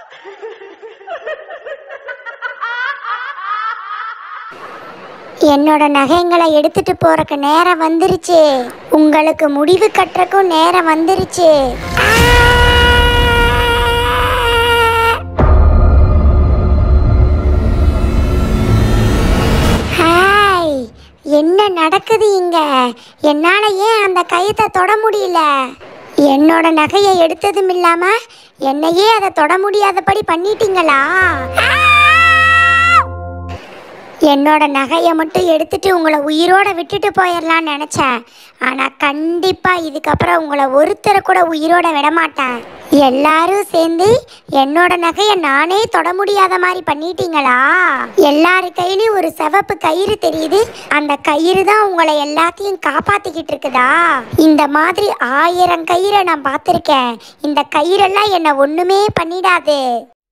என்னோட நகைங்களை எடுத்துட்டு போறக்கு நேரம் வந்துருச்சு உங்களுக்கு முடிவு கட்டுறக்கும் நேரம் வந்துருச்சு ஹாய் என்ன நடக்குது இங்க என்னால ஏன் அந்த கயத்தை தொட முடியல என்னோட நகையை எடுத்ததும் இல்லாம என்னையே அதை தொட முடியாதபடி பண்ணிட்டீங்களா என்னோட நகையை மட்டும் எடுத்துட்டு உங்களை உயிரோட விட்டுட்டு போயிடலாம்னு நினச்சேன் ஆனால் கண்டிப்பாக இதுக்கப்புறம் உங்களை ஒருத்தரை கூட உயிரோட விட மாட்டேன் எல்லாரும் சேர்ந்து என்னோட நகையை நானே தொட முடியாத மாதிரி பண்ணிட்டீங்களா எல்லாரு கையிலயும் ஒரு சிவப்பு கயிறு தெரியுது அந்த கயிறு தான் உங்களை எல்லாத்தையும் காப்பாத்திக்கிட்டு இருக்குதா இந்த மாதிரி ஆயிரம் கயிறை நான் பார்த்துருக்கேன் இந்த கயிறெல்லாம் என்னை ஒண்ணுமே பண்ணிடாது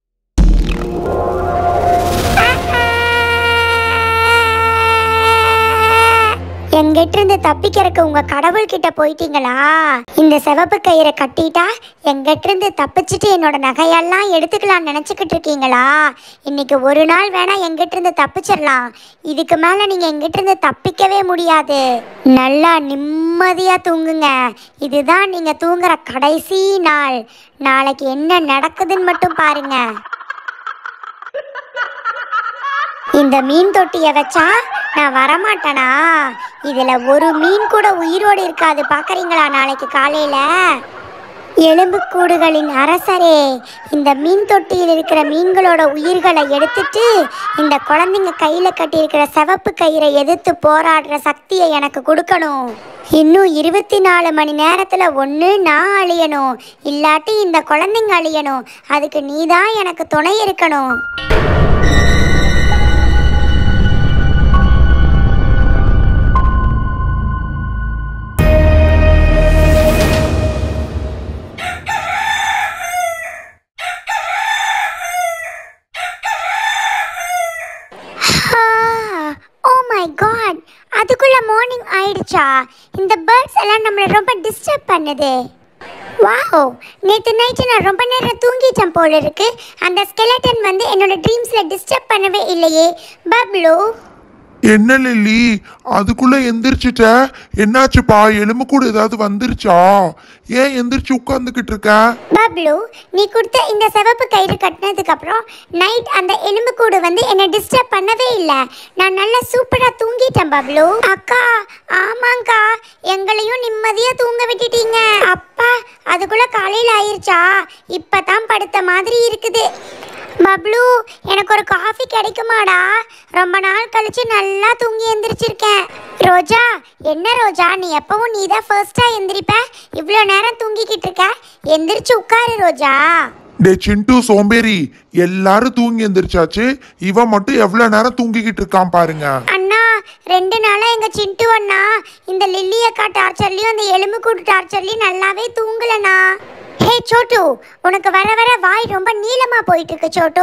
எங்கிட்ட இருந்து தப்பிக்கிறதுக்கு உங்க கடவுள் கிட்ட போயிட்டீங்களா இந்த சிவப்பு கயிறை கட்டிட்டா எங்கிட்ட இருந்து தப்பிச்சுட்டு என்னோட நகையெல்லாம் எடுத்துக்கலாம் நினைச்சுக்கிட்டு இருக்கீங்களா இன்னைக்கு ஒரு நாள் வேணா எங்கிட்ட இருந்து தப்பிச்சிடலாம் இதுக்கு மேல நீங்க எங்கிட்ட இருந்து தப்பிக்கவே முடியாது நல்லா நிம்மதியா தூங்குங்க இதுதான் நீங்க தூங்குற கடைசி நாள் நாளைக்கு என்ன நடக்குதுன்னு மட்டும் பாருங்க இந்த மீன் தொட்டியை வச்சா நான் வரமாட்டேனா இதுல ஒரு மீன் கூட உயிரோடு இருக்காது பாக்குறீங்களா நாளைக்கு காலையில எலும்புக்கூடுகளின் அரசரே இந்த மீன் தொட்டியில் இருக்கிற மீன்களோட உயிர்களை எடுத்துட்டு இந்த குழந்தைங்க கையில கட்டியிருக்கிற சிவப்பு கயிறை எதிர்த்து போராடுற சக்தியை எனக்கு கொடுக்கணும் இன்னும் இருபத்தி நாலு மணி நேரத்துல ஒன்று நான் அழியணும் இல்லாட்டி இந்த குழந்தைங்க அழியணும் அதுக்கு நீதான் எனக்கு துணை இருக்கணும் ஓ மை காட் அதுக்குள்ள மார்னிங் ஆயிடுச்சா இந்த பேர்ட்ஸ் எல்லாம் நம்மளை ரொம்ப டிஸ்டர்ப் பண்ணுது வாவ் நேற்று நைட்டு நான் ரொம்ப நேரம் தூங்கிட்டேன் போல இருக்கு அந்த ஸ்கெலட்டன் வந்து என்னோட ட்ரீம்ஸில் டிஸ்டர்ப் பண்ணவே இல்லையே பப்ளு என்ன லில்லி அதுக்குள்ள எந்திரிச்சிட்ட என்னாச்சுப்பா எலும்பு கூட ஏதாவது வந்துருச்சா ஏன் எந்திரிச்சு உட்காந்துக்கிட்டு இருக்க பப்ளு நீ கொடுத்த இந்த சிவப்பு கயிறு கட்டினதுக்கு அப்புறம் நைட் அந்த எலும்புக்கூடு வந்து என்னை டிஸ்டர்ப் பண்ணவே இல்லை நான் நல்லா சூப்பரா தூங்கிட்டேன் பப்ளு அக்கா ஆமாங்க்கா எங்களையும் நிம்மதியா தூங்க விட்டுட்டீங்க அப்பா அதுக்குள்ள காலையில ஆயிருச்சா இப்பதான் படுத்த மாதிரி இருக்குது பப்ளு எனக்கு ஒரு காஃபி கிடைக்குமாடா ரொம்ப நாள் கழிச்சு நல்லா தூங்கி எந்திரிச்சிருக்கேன் ரோஜா என்ன ரோஜா நீ எப்பவும் நீ தான் ஃபர்ஸ்டா எந்திரிப்ப இவ்வளோ நேரம் தூங்கிக்கிட்டு இருக்க எந்திரிச்சு உட்காரு ரோஜா டே சிண்டு சோம்பேறி எல்லாரும் தூங்கி எந்திரிச்சாச்சு இவன் மட்டும் எவ்வளவு நேரம் தூங்கிக்கிட்டு இருக்கான் பாருங்க அண்ணா ரெண்டு நாளா எங்க சிண்டு அண்ணா இந்த லில்லி அக்கா டார்ச்சர்லயும் அந்த எலும்புக்கூடு டார்ச்சர்லயும் நல்லாவே தூங்கலண்ணா ஹே சோட்டு உனக்கு வர வர வாய் ரொம்ப நீளமா போயிட்டு இருக்கு சோட்டு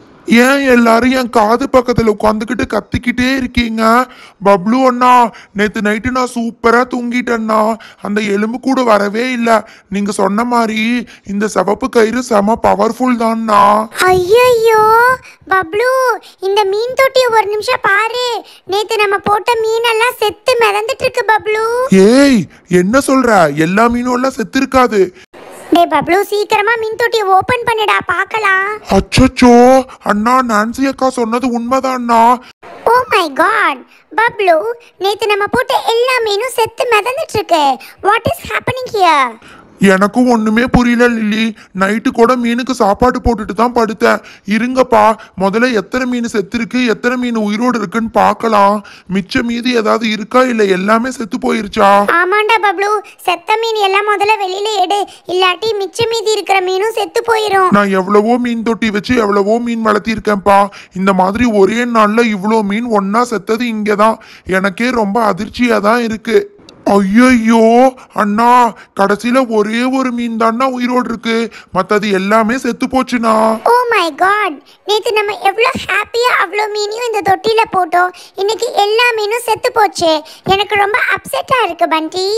ஏன் எல்லாரும் என் காது பக்கத்துல உட்காந்துக்கிட்டு கத்திக்கிட்டே இருக்கீங்க பப்ளு அண்ணா நேத்து நைட்டு நான் சூப்பரா தூங்கிட்டேன்னா அந்த எலும்பு கூட வரவே இல்லை நீங்க சொன்ன மாதிரி இந்த சிவப்பு கயிறு செம பவர்ஃபுல் தான்ண்ணா ஐயோ பப்ளு இந்த மீன் தொட்டியை ஒரு நிமிஷம் பாரு நேத்து நம்ம போட்ட மீனெல்லாம் செத்து மிதந்துட்டு இருக்கு பப்ளு ஏய் என்ன சொல்ற எல்லா மீனும் எல்லாம் செத்து இருக்காது டேய் பப்ளு சீக்கிரமா மீன் தொட்டியை ஓபன் பண்ணுடா பார்க்கலாம் அச்சச்சோ அண்ணா நான்சி அக்கா சொன்னது உண்மைதான்ண்ணா ஓ மை காட் பப்ளு நேத்து நம்ம போட்ட எல்லா மீனும் செத்து மிதந்துட்டு இருக்கு வாட் இஸ் ஹேப்பனிங் ஹியர் எனக்கும் ஒண்ணுமே புரியல லில்லி நைட்டு கூட மீனுக்கு சாப்பாடு போட்டுட்டு தான் படுத்தேன் இருங்கப்பா முதல்ல எத்தனை மீன் செத்துருக்கு எத்தனை மீன் உயிரோடு இருக்குன்னு பார்க்கலாம் மிச்ச மீதி ஏதாவது இருக்கா இல்ல எல்லாமே செத்து போயிருச்சா ஆமாண்டா பப்ளு செத்த மீன் எல்லாம் முதல்ல வெளியில எடு இல்லாட்டி மிச்ச மீதி இருக்கிற மீனும் செத்து போயிடும் நான் எவ்வளவோ மீன் தொட்டி வச்சு எவ்வளவோ மீன் வளர்த்திருக்கேன்ப்பா இந்த மாதிரி ஒரே நாள்ல இவ்வளோ மீன் ஒண்ணா செத்தது இங்கதான் எனக்கே ரொம்ப அதிர்ச்சியா தான் இருக்கு ஐயையோ அண்ணா கடைசியில ஒரே ஒரு மீன் தான்னா உயிரோடு இருக்கு மத்தது எல்லாமே செத்து போச்சுண்ணா ஓ மை காட் நேத்து நம்ம எவ்வளோ ஹாப்பியா அவ்வளோ மீனையும் இந்த தொட்டியில போட்டோம் இன்னைக்கு எல்லா மீனும் செத்து போச்சு எனக்கு ரொம்ப அப்செட்டா இருக்கு பண்டி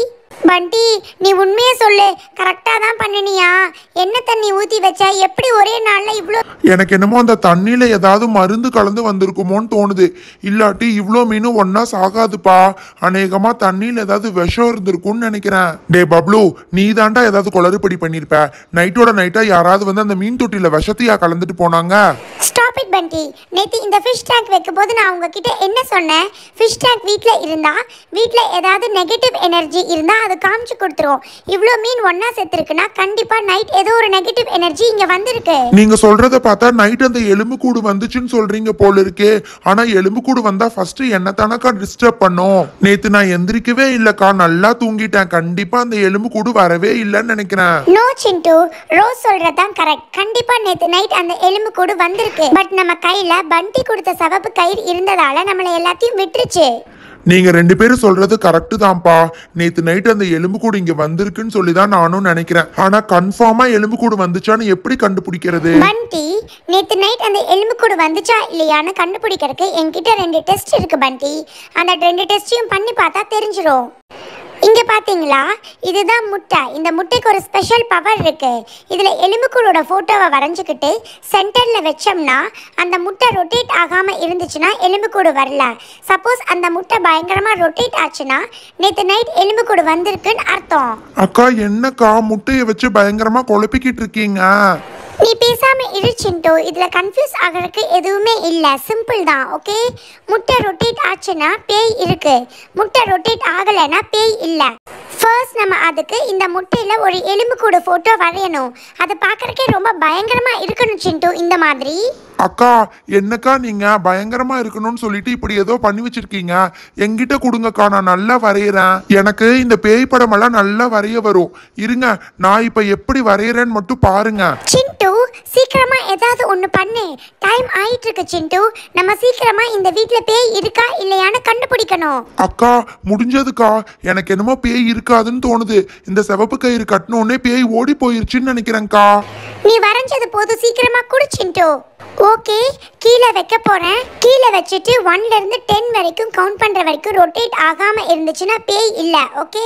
பண்டி நீ உண்மையை சொல்லு கரெக்டாக தான் பண்ணினியா என்ன தண்ணி ஊற்றி வச்சா எப்படி ஒரே நாளில் இவ்வளோ எனக்கு என்னமோ அந்த தண்ணியில ஏதாவது மருந்து கலந்து வந்திருக்குமோன்னு தோணுது இல்லாட்டி இவ்வளோ மீனும் ஒன்னா சாகாதுப்பா அநேகமா தண்ணியில ஏதாவது விஷம் இருந்திருக்கும்னு நினைக்கிறேன் டே பப்ளு நீ தாண்டா ஏதாவது குளறுபடி பண்ணிருப்ப நைட்டோட நைட்டா யாராவது வந்து அந்த மீன் தொட்டியில விஷத்தையா கலந்துட்டு போனாங்க ஸ்டாப் இட் பண்டி நேற்று இந்த ஃபிஷ் டேங்க் வைக்கும்போது நான் உங்ககிட்ட என்ன சொன்னேன் ஃபிஷ் டேங்க் வீட்டில் இருந்தா வீட்டில் ஏதாவது நெகட்டிவ் எனர்ஜி இருந்தால் அது காமிச்சு கொடுத்துரும் இவ்வளோ மீன் ஒன்றா செத்துருக்குன்னா கண்டிப்பாக நைட் ஏதோ ஒரு நெகட்டிவ் எனர்ஜி இங்கே வந்திருக்கு நீங்க சொல்றத பார்த்தா நைட் அந்த எலும்பு கூடு வந்துச்சுன்னு சொல்றீங்க போல இருக்கே ஆனா எலும்பு கூடு வந்தா ஃபர்ஸ்ட் என்ன தானக்கா டிஸ்டர்ப் பண்ணும் நேத்து நான் எந்திரிக்கவே இல்லக்கா நல்லா தூங்கிட்டேன் கண்டிப்பா அந்த எலும்பு கூடு வரவே இல்லைன்னு நினைக்கிறேன் நோ சிண்டு ரோஸ் சொல்றது தான் கரெக்ட் கண்டிப்பா நேத்து நைட் அந்த எலும்பு கூடு வந்திருக்கு பட் நம்ம கையில பண்டி கொடுத்த சவப்பு கயிறு இருந்ததால நம்மள எல்லாத்தையும் விட்டுருச்சு நீங்க ரெண்டு பேரும் சொல்றது கரெக்டு தான்ப்பா நேத்து நைட் அந்த எலும்பு கூடு இங்க வந்திருக்குன்னு சொல்லி தான் நானும் நினைக்கிறேன் ஆனா கன்ஃபார்மா எலும்பு கூடு வந்துச்சான்னு எப்படி கண்டுபிடிக்கிறது பண்டி நேத்து நைட் அந்த எலும்பு கூடு வந்துச்சா இல்லையான்னு கண்டுபிடிக்கிறதுக்கு என்கிட்ட ரெண்டு டெஸ்ட் இருக்கு பண்டி அந்த ரெண்டு டெஸ்டையும் பண்ணி பார்த்தா தெரிஞ்சிரும் இங்க பாத்தீங்களா இதுதான் முட்டை இந்த முட்டைக்கு ஒரு ஸ்பெஷல் பவர் இருக்கு இதுல எலும்புக்கூடோட போட்டோவை வரைஞ்சுக்கிட்டு சென்டர்ல வச்சோம்னா அந்த முட்டை ரொட்டேட் ஆகாம இருந்துச்சுன்னா எலும்புக்கூடு வரல சப்போஸ் அந்த முட்டை பயங்கரமா ரொட்டேட் ஆச்சுன்னா நேத்து நைட் எலும்புக்கூடு வந்திருக்குன்னு அர்த்தம் அக்கா என்னக்கா முட்டையை வச்சு பயங்கரமா குழப்பிக்கிட்டு இருக்கீங்க நீ பேசாம இரு சிண்டு இதுல கன்ஃபியூஸ் ஆகிறதுக்கு எதுவுமே இல்ல சிம்பிள் தான் ஓகே முட்டை ரொட்டேட் ஆச்சுன்னா பேய் இருக்கு முட்டை ரொட்டேட் ஆகலைன்னா பேய் இல்ல ஃபர்ஸ்ட் நம்ம அதுக்கு இந்த முட்டையில ஒரு எலும்புக்கூடு போட்டோ வரையணும் அது பார்க்கறதுக்கே ரொம்ப பயங்கரமா இருக்கணும் சிண்டு இந்த மாதிரி அக்கா என்னக்கா நீங்க பயங்கரமா இருக்கணும்னு சொல்லிட்டு இப்படி ஏதோ பண்ணி வச்சிருக்கீங்க என்கிட்ட கொடுங்கக்கா நான் நல்லா வரைகிறேன் எனக்கு இந்த பேய் படம் எல்லாம் நல்லா வரைய வரும் இருங்க நான் இப்ப எப்படி வரைகிறேன்னு மட்டும் பாருங்க சிண்டு சீக்கிரமா ஏதாவது ஒன்று பண்ணு டைம் ஆயிட்டு இருக்கு சிண்டு நம்ம சீக்கிரமா இந்த வீட்ல பேய் இருக்கா இல்லையான்னு கண்டுபிடிக்கணும் அக்கா முடிஞ்சதுக்கா எனக்கு என்னமோ பேய் இருக்காதுன்னு தோணுது இந்த சிவப்பு கயிறு கட்டின உடனே பேய் ஓடி போயிருச்சுன்னு நினைக்கிறேன்க்கா நீ வரைஞ்சது போதும் சீக்கிரமா குடு சிண்டு ஓகே கீழே வைக்க போறேன் கீழே வச்சுட்டு ஒன்ல இருந்து டென் வரைக்கும் கவுண்ட் பண்ற வரைக்கும் ரொட்டேட் ஆகாம இருந்துச்சுன்னா பேய் இல்ல okay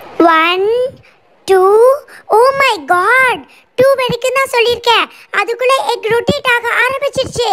one two oh my god two வரைக்கும் தான் சொல்லியிருக்கேன் அதுக்குள்ள எக் ரொட்டேட் ஆக ஆரம்பிச்சிருச்சு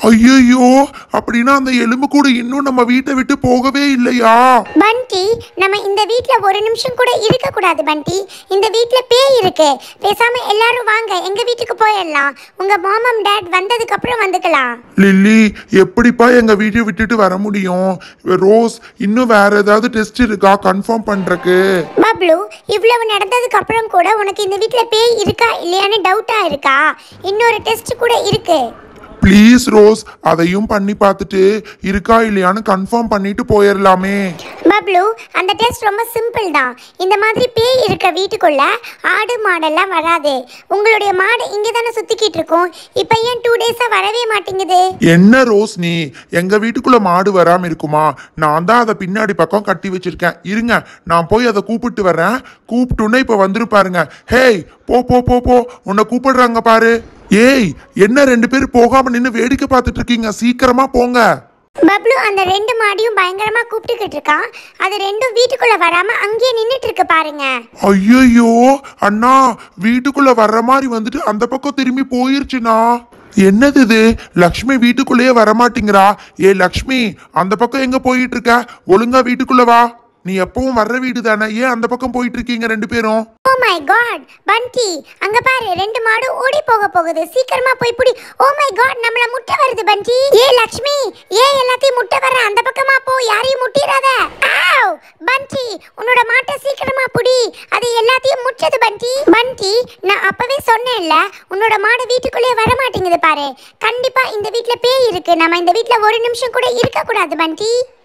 ஐயோ அப்படின்னா அந்த எலும்பு கூட இன்னும் நம்ம வீட்டை விட்டு போகவே இல்லையா பண்டி நம்ம இந்த வீட்ல ஒரு நிமிஷம் கூட இருக்க கூடாது பண்டி இந்த வீட்ல பேய் இருக்கு பேசாம எல்லாரும் வாங்க எங்க வீட்டுக்கு போயிடலாம் உங்க மாமம் டேட் வந்ததுக்கு அப்புறம் வந்துக்கலாம் லில்லி எப்படிப்பா எங்க வீட்டை விட்டுட்டு வர முடியும் ரோஸ் இன்னும் வேற ஏதாவது டெஸ்ட் இருக்கா கன்ஃபார்ம் பண்றக்கு பப்ளு இவ்வளவு நடந்ததுக்கு அப்புறம் கூட உனக்கு இந்த வீட்ல பேய் இருக்கா இல்லையான்னு டவுட்டா இருக்கா இன்னொரு டெஸ்ட் கூட இருக்கு ப்ளீஸ் ரோஸ் அதையும் பண்ணி பார்த்துட்டு இருக்கா இல்லையான்னு கன்ஃபார்ம் பண்ணிட்டு போயிடலாமே பப்ளு அந்த டெஸ்ட் ரொம்ப சிம்பிள் தான் இந்த மாதிரி பேய் இருக்க வீட்டுக்குள்ள ஆடு மாடெல்லாம் வராது உங்களுடைய மாடு இங்கே தானே சுத்திக்கிட்டு இருக்கும் இப்போ ஏன் டூ டேஸா வரவே மாட்டேங்குது என்ன ரோஸ் நீ எங்க வீட்டுக்குள்ள மாடு வராம இருக்குமா நான் தான் அதை பின்னாடி பக்கம் கட்டி வச்சிருக்கேன் இருங்க நான் போய் அதை கூப்பிட்டு வரேன் கூப்பிட்டுன்னே இப்ப வந்துருப்பாருங்க ஹேய் போ போ போ போ உன்னை கூப்பிடுறாங்க பாரு ஏய் என்ன ரெண்டு பேரும் போகாம நின்று வேடிக்கை பார்த்துட்டு இருக்கீங்க சீக்கிரமா போங்க பப்ளு அந்த ரெண்டு மாடியும் பயங்கரமா கூப்பிட்டுக்கிட்டு இருக்கான் அது ரெண்டும் வீட்டுக்குள்ள வராம அங்கேயே நின்னுட்டு இருக்கு பாருங்க ஐயோ அண்ணா வீட்டுக்குள்ள வர்ற மாதிரி வந்துட்டு அந்த பக்கம் திரும்பி போயிருச்சுண்ணா என்னது இது லக்ஷ்மி வீட்டுக்குள்ளேயே வரமாட்டேங்கிறா ஏ லக்ஷ்மி அந்த பக்கம் எங்க போயிட்டு இருக்க ஒழுங்கா வீட்டுக்குள்ள வா நீ எப்பவும் வர்ற வீடு தானே ஏன் அந்த பக்கம் போயிட்டு இருக்கீங்க ரெண்டு பேரும் ஓ மை காட் பண்டி அங்க பாரு ரெண்டு மாடு ஓடி போக போகுது சீக்கிரமா போய் புடி ஓ மை காட் நம்மள முட்டை வருது பண்டி ஏ லக்ஷ்மி ஏ எல்லாத்தையும் முட்டை வர அந்த பக்கமா போ யாரையும் முட்டிராத ஆவ் பண்டி உன்னோட மாட்டை சீக்கிரமா புடி அது எல்லாத்தையும் முச்சது பண்டி பண்டி நான் அப்பவே சொன்னேன்ல உன்னோட மாடு வீட்டுக்குள்ளே வர மாட்டேங்குது பாரு கண்டிப்பா இந்த வீட்ல பேய் இருக்கு நம்ம இந்த வீட்ல ஒரு நிமிஷம் கூட இருக்க கூடாது பண்டி